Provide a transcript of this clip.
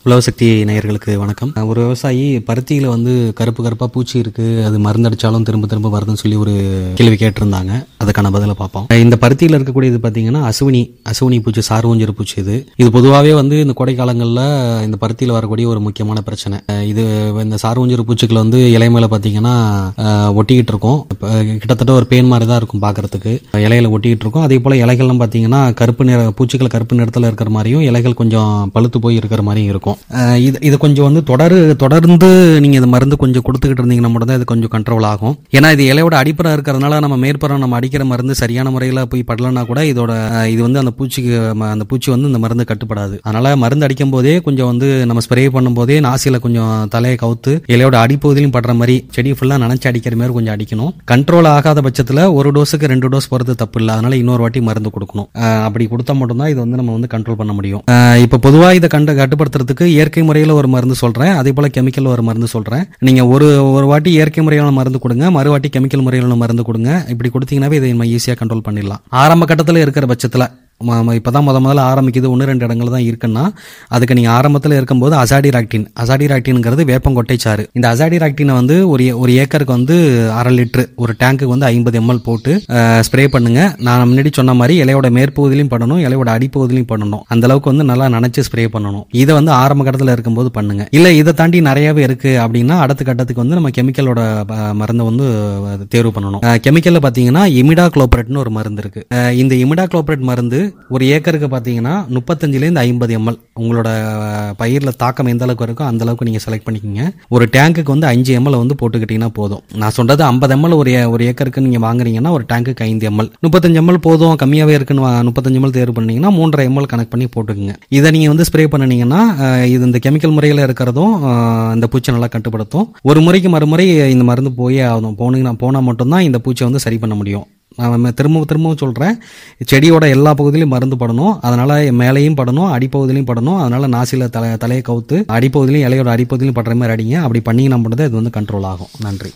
உலகசக்தி நேயர்களுக்கு வணக்கம் ஒரு விவசாயி பருத்தியில வந்து கருப்பு கருப்பா பூச்சி இருக்கு அது மருந்தடிச்சாலும் திரும்ப திரும்ப வருதுன்னு சொல்லி ஒரு கேள்வி கேட்டிருந்தாங்க அதுக்கான பதிலை பார்ப்போம் இந்த பருத்தியில இருக்கக்கூடியது பாத்தீங்கன்னா அசுவினி அசுவினி பூச்சி சார்வஞ்சர் பூச்சி இது இது பொதுவாகவே வந்து இந்த கோடை காலங்களில் இந்த பருத்தியில வரக்கூடிய ஒரு முக்கியமான பிரச்சனை அஹ் இது இந்த சார்வஞ்சர் பூச்சிகள் வந்து இலை மேல பாத்தீங்கன்னா அஹ், ஒட்டிக்கிட்டு இருக்கும் இப்ப கிட்டத்தட்ட ஒரு பேன் மாதிரி தான் இருக்கும் பார்க்கறதுக்கு இலையில ஒட்டிக்கிட்டு இருக்கும் அதே போல இலைகள்லாம் பாத்தீங்கன்னா கருப்பு நிற பூச்சிகள் கருப்பு நிறத்துல இருக்கிற மாதிரியும் இலைகள் கொஞ்சம் பழுத்து போய் இருக்கிற மாதிரியும் இருக்கும் அஹ் இது இது கொஞ்சம் வந்து தொடர் தொடர்ந்து நீங்க இந்த மருந்து கொஞ்சம் கொடுத்துக்கிட்டு இருந்தீங்கன்னா மட்டும் தான் இது கொஞ்சம் கண்ட்ரோல் ஆகும் ஏன்னா இது இலையோட அடிப்புறம் இருக்கிறதுனால நம்ம மேற்புறம் நம்ம அடிக்கிற மருந்து சரியான முறையில் போய் படலனா கூட இதோட அஹ், இது வந்து அந்த பூச்சிக்கு ம- அந்த பூச்சி வந்து இந்த மருந்து கட்டுப்படாது அதனால மருந்து அடிக்கும் போதே கொஞ்சம் வந்து நம்ம ஸ்ப்ரே பண்ணும் போதே நாசியில கொஞ்சம் தலையை கவுத்து இலையோட அடிப்பகுதியிலும் படுற மாதிரி செடி ஃபுல்லா நனைச்சு அடிக்கிற மாதிரி கொஞ்சம் அடிக்கணும் கண்ட்ரோல் ஆகாத பட்சத்துல ஒரு டோஸுக்கு ரெண்டு டோஸ் போறது தப்பு இல்லை அதனால இன்னொரு வாட்டி மருந்து கொடுக்கணும் அஹ், அப்படி கொடுத்தா மட்டும்தான் இது வந்து நம்ம வந்து கண்ட்ரோல் பண்ண முடியும் அஹ், இப்ப பொதுவா இதை கண்டு கட்டுப்படுத்துறதுக்கு இயற்கை முறையில் ஒரு மருந்து சொல்றேன் அதே போல கெமிக்கல் ஒரு மருந்து சொல்றேன் நீங்க ஒரு ஒரு வாட்டி இயற்கை முறையான மருந்து கொடுங்க மறு வாட்டி கெமிக்கல் முறையிலான மருந்து கொடுங்க இப்படி கொடுத்தீங்கன்னாவே இதை நம்ம ஈஸியா கண்ட்ரோல் பண்ணிடலாம் ஆரம்ப கட்டத்தில் இருக்கிற பட்சத்துல ம- ம- இப்பதான் முத முதல்ல ஆரம்பிக்குது ஒன்று ரெண்டு இடங்கள் தான் இருக்குன்னா அதுக்கு நீங்க ஆரம்பத்தில் இருக்கும்போது அசாடிராக்டின் அசாடிராக்டின்ங்கிறது வேப்பங்கொட்டை சாறு இந்த அசாடிராக்டினை வந்து ஒரு ஏ- ஒரு ஏக்கருக்கு வந்து அரை லிட்டரு ஒரு டேங்க்குக்கு வந்து ஐம்பது எம்எல் போட்டு ஸ்ப்ரே பண்ணுங்க நான் முன்னாடி சொன்ன மாதிரி இலையோட மேற்பகுதியிலையும் பண்ணணும் இலையோட அடிப்பகுதியிலையும் பண்ணணும் அந்த அளவுக்கு வந்து நல்லா நனைச்சு ஸ்ப்ரே பண்ணணும் இதை வந்து ஆரம்ப கட்டத்தில் இருக்கும்போது பண்ணுங்க இல்ல இதை தாண்டி நிறையவே இருக்கு அப்படின்னா அடுத்த கட்டத்துக்கு வந்து நம்ம கெமிக்கலோட அஹ், மருந்தை வந்து அஹ், தேர்வு பண்ணணும் கெமிக்கல்ல பாத்தீங்கன்னா இமிடா குளோபரேட்னு ஒரு மருந்து இருக்கு அஹ், இந்த இமிடா குளோபரேட் மருந்து ஒரு ஏக்கருக்கு பாத்தீங்கன்னா முப்பத்தஞ்சுல இருந்து ஐம்பது எம்எல் உங்களோட அஹ், பயிர்ல தாக்கம் எந்த அளவுக்கு இருக்கோ அந்த அளவுக்கு நீங்க செலக்ட் பண்ணிக்கோங்க ஒரு டேங்குக்கு வந்து அஞ்சு எம்எல் வந்து போட்டுக்கிட்டீங்கன்னா போதும் நான் சொல்றது ஐம்பது எம்எல் ஒரு ஏ- ஒரு ஏக்கருக்கு நீங்க வாங்குறீங்கன்னா ஒரு டேங்குக்கு ஐந்து எம்எல் முப்பத்தஞ்சு எம்எல் போதும் கம்மியாவே இருக்குன்னு வா- முப்பத்தஞ்சு எம்எல் தேர்வு பண்ணீங்கன்னா மூன்றரை எம்எல் கணக்கு பண்ணி போட்டுக்கோங்க இதை நீங்க வந்து ஸ்ப்ரே பண்ணீங்கன்னா அஹ், இது இந்த கெமிக்கல் முறையில் இருக்கிறதும் அஹ், இந்த பூச்சி நல்லா கட்டுப்படுத்தும் ஒரு முறைக்கு மறுமுறை இந்த மருந்து போயே ஆகணும் போனீங்கன்னா போனால் மட்டும்தான் இந்த பூச்சியை வந்து சரி பண்ண முடியும் நான் ம- திரும்ப திரும்பவும் சொல்கிறேன் செடியோட எல்லா பகுதியிலையும் மருந்து படணும் அதனால மேலேயும் படணும் அடிப்பகுதியிலையும் படணும் அதனால நாசில தலை தலையை கவுத்து அடிப்பகுதியிலையும் இலையோட அடிப்பகுதியிலையும் படுற மாதிரி அடிங்க அப்படி பண்ணீங்கன்னா மட்டும் தான் இது வந்து கண்ட்ரோல் ஆகும் நன்றி